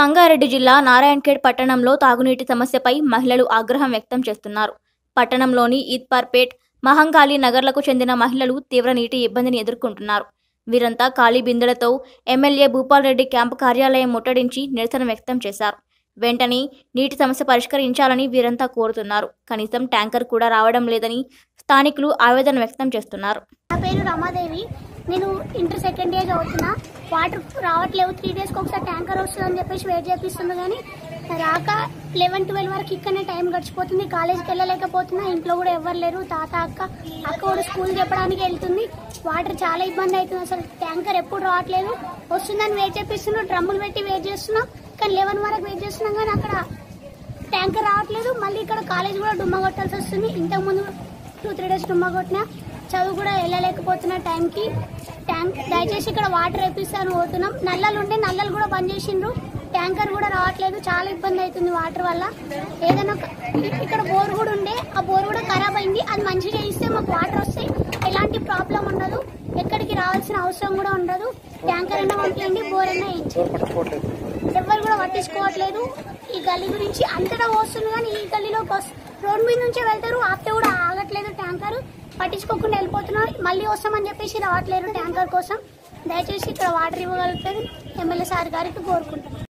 సంగారెడ్డి జిల్లా నారాయణఖేడ్ పట్టణంలో తాగునీటి సమస్యపై మహిళలు ఆగ్రహం వ్యక్తం చేస్తున్నారు పట్టణంలోని ఈద్పర్పేట్ మహంకాళి నగర్లకు చెందిన మహిళలు తీవ్ర నీటి ఇబ్బందిని ఎదుర్కొంటున్నారు వీరంతా ఖాళీ బిందెలతో ఎమ్మెల్యే భూపాల్ రెడ్డి క్యాంపు కార్యాలయం ముట్టడించి నిరసన వ్యక్తం చేశారు వెంటనే నీటి సమస్య పరిష్కరించాలని వీరంతా కోరుతున్నారు కనీసం ట్యాంకర్ కూడా రావడం లేదని స్థానికులు ఆవేదన వ్యక్తం చేస్తున్నారు నా పేరు రమాదేవి నేను ఇంటర్ సెకండ్ ఇయర్ చదువుతున్నా వాటర్ రావట్లేవు త్రీ డేస్కి ఒకసారి ట్యాంకర్ వస్తుందని చెప్పేసి వెయిట్ చేపిస్తుంది కానీ రాక లెవెన్ ట్వెల్వ్ వరకు ఇక్కడనే టైం గడిచిపోతుంది కాలేజ్కి వెళ్ళలేకపోతున్నా ఇంట్లో కూడా ఎవరు లేరు తాత అక్క అక్క కూడా స్కూల్ చెప్పడానికి వెళ్తుంది వాటర్ చాలా ఇబ్బంది అవుతుంది అసలు ట్యాంకర్ ఎప్పుడు రావట్లేదు వస్తుందని వెయిట్ చేపిస్తున్నాం డ్రమ్ములు పెట్టి వెయిట్ చేస్తున్నాం కానీ లెవెన్ వరకు వెయిట్ చేస్తున్నాం కానీ అక్కడ ట్యాంకర్ రావట్లేదు మళ్ళీ ఇక్కడ కాలేజ్ కూడా డుమ్మా కొట్టాల్సి వస్తుంది ఇంతకు ముందు టూ త్రీ డేస్ డుమ్మా కొట్టినా చదువు కూడా వెళ్ళలేకపోతున్నా టైంకి ట్యాంక్ దయచేసి ఇక్కడ వాటర్ వేపిస్తాను పోతున్నాం నల్లలు ఉంటే నల్లలు కూడా బంద్ చేసిండ్రు ట్యాంకర్ కూడా రావట్లేదు చాలా ఇబ్బంది అవుతుంది వాటర్ వల్ల ఏదైనా ఒక- ఇక్కడ బోర్ కూడా ఉండే ఆ బోర్ కూడా ఖరాబ్ అయింది అది మంచిగా ఇస్తే మాకు వాటర్ వస్తాయి ఎలాంటి ప్రాబ్లం ఉండదు ఎక్కడికి రావాల్సిన అవసరం కూడా ఉండదు ట్యాంకర్ అయినా పంపించండి బోర్ అయినా ఇచ్చి ఎవరు కూడా పట్టించుకోవట్లేదు ఈ గల్లీ గురించి అంతటా వస్తుంది కానీ ఈ గల్లీలోకి వస్- రోడ్ మీద నుంచే వెళ్తారు ఆపితే కూడా ఆగట్లేదు ట్యాంకర్ పట్టించుకోకుండా వెళ్ళిపోతున్నారు మళ్ళీ వస్తామని చెప్పేసి రావట్లేరు ట్యాంకర్ కోసం దయచేసి ఇక్కడ వాటర్ ఇవ్వగలుగుతుంది ఎమ్మెల్యే సార్ గారికి కోరుకుంటున్నాను